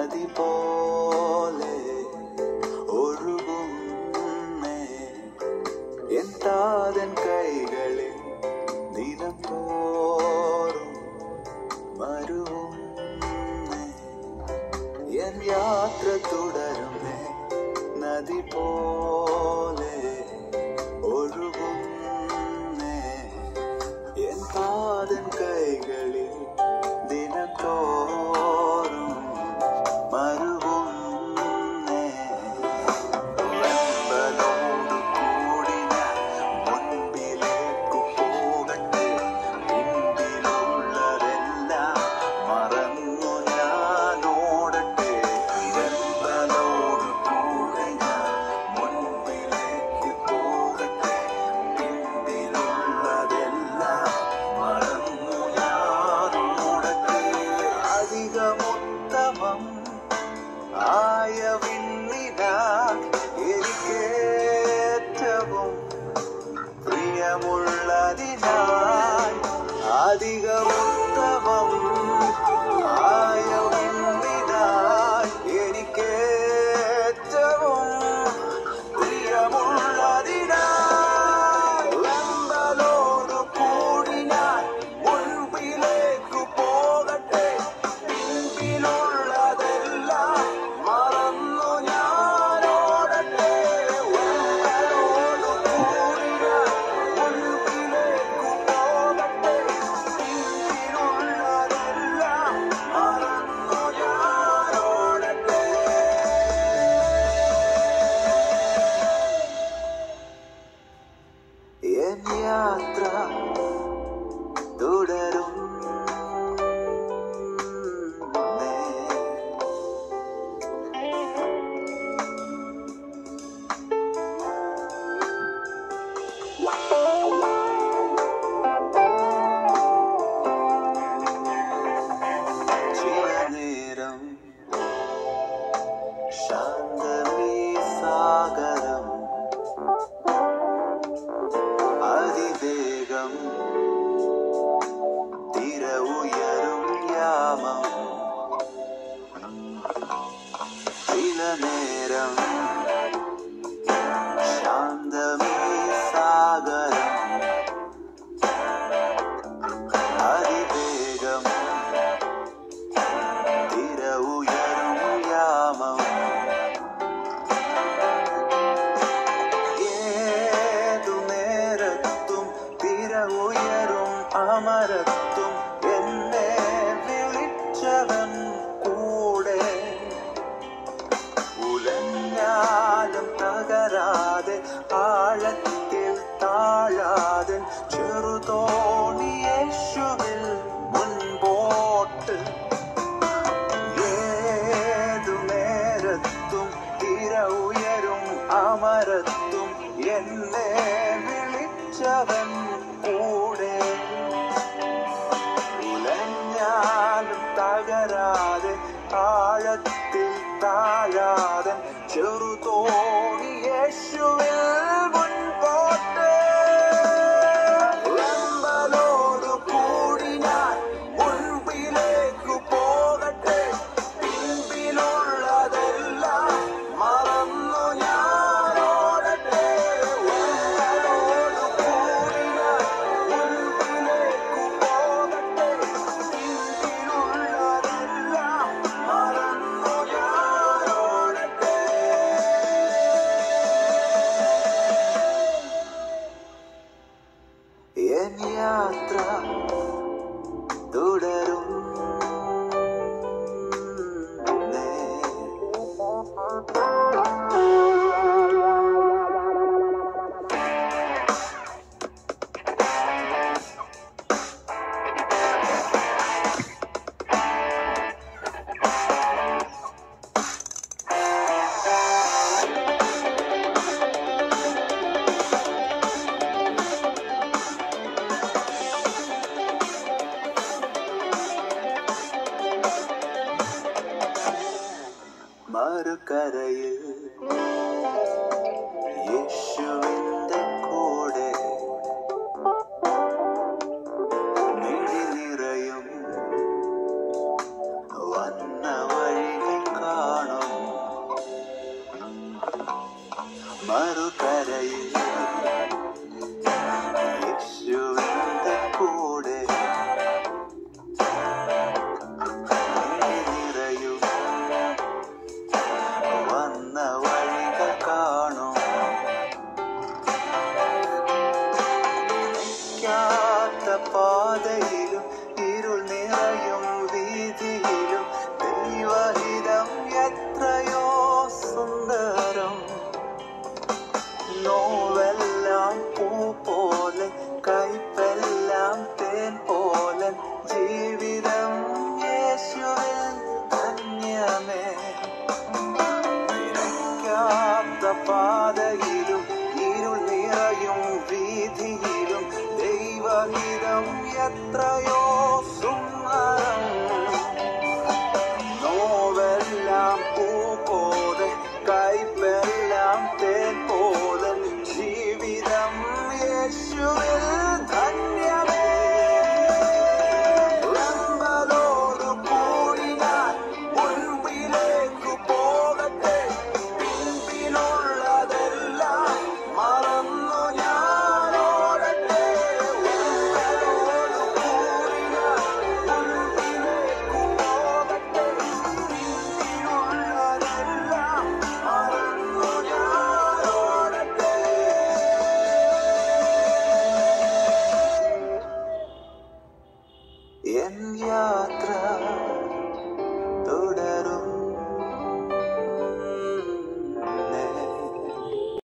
നദി പോലെ ഒഴുകുന്നേ എൻ താതൻ കൈകളിൽ ദിനം തോറും മരുവുന്നേ എൻ യാത്ര തുടരുന്നേ നദി പോലെ ഒഴുകുന്നേ എൻ പാതൻ കൈകളിൽ ദിനത്തോറും മരുവുന്നേ വെമ്പലോടു കൂടി ഞാൻ മുൻപിലേക്കു പോകട്ടെ പിൻപിലുള്ളതെല്ലാം മറന്നു ഞാൻ ഓടട്ടെ വെമ്പലോടു കൂടി ഞാൻ മുൻപിലേക്ക് പോകട്ടെ പിൻപിലുള്ളതെല്ലാം മറന്നു ഞാൻ ഓടട്ടെ അധികമുത്തമം ആയ വിണ്ണിന എനിക്കേറ്റവും പ്രിയമുള്ളതിനാൽ അധിക ഉത്തമം ആയ വിണ്ണിനാൽ എനിക്കേറ്റവും പ്രിയമുള്ളതിനാൽ വെമ്പലോടു കൂടി ഞാൻ മുൻപിലേക്കു പോകട്ടെ പിൻപിലുള്ളതെല്ലാം മറന്നു ഞാൻ ഓടട്ടെ വെമ്പലോടു കൂടി ഞാൻ മുൻപിലേക്കു പോകട്ടെ പിൻപിലുള്ളതെല്ലാം മറന്നു ഞാൻ ഓടട്ടെ എൻ യാത്ര തുടരും ചില നേരം ശാന്തമീ സാഗരം അതിവേഗം തിര ഉയരും യാമം ചില നേരം ശാന്തമീ സാഗരം അതിവേഗം തിര ഉയരും യാമം ഏതു നേരത്തും തിര ഉയരും അമരത്തും എന്നെ വിളിച്ചവൻ കൂടെ ഉലഞ്ഞാലും തകരാതെ ആഴത്തിൽ താഴാതെ ചെറുതോണി യേശുവിൽ മുൻപോട്ട് ഏതു നേരത്തും തിര ഉയരും അമരത്തും എന്നെ വിളിച്ചവൻ കൂടെ ഉലഞ്ഞാലും തകരാതെ ആഴത്തിൽ താഴാതെ ചെറുതോണി യേശുവിൽ മുൻപോട്ട് വെമ്പലോടു കൂടി ഞാൻ മുൻപിലേക്കു പോകട്ടെ പിൻപിലുള്ളതെല്ലാം മറന്നു ഞാൻ ഓടട്ടെ വെമ്പലോടു കൂടി ഞാൻ മുൻപിലേക്കു പോകട്ടെ പിൻപിലുള്ളതെല്ലാം മറന്നു ഞാൻ ഓടട്ടെ എൻ യാത്ര തുടരും മറുകരയിൽ യേശുവിന്റെ കൂടെ മിഴി നിറയും വന്ന വഴികൾ എത്രയോ സുന്ദരം നോവെല്ലാം പൂ പോലെ കൈപ്പെല്ലാം തേൻ പോലെ ജീവിതം യേശുവിൽ ധന്യമേ നിരക്കാത്ത പാതയിലും ഇരുൾ നിറയും വീതിയിലും ദൈവഹിതം എത്രയോ സുന്ദരം നോവെല്ലാം പൂ പോലെ കൈപ്പെല്ലാം തേൻ പോലെ ജീവിതം യേശുവിൽ ധന്യമേ വെമ്പലോടു കൂടി ഞാൻ മുൻപിലേക്കു പോകട്ടെ പിൻപിലുള്ളതെല്ലാം മറന്നു ഞാൻ ഓടട്ടെ വെമ്പലോടു കൂടി ഞാൻ മുൻപിലേക്കു പോകട്ടെ പിൻപിലുള്ളതെല്ലാം മറന്നു ഞാൻ ഓടട്ടെ എൻ യാത്ര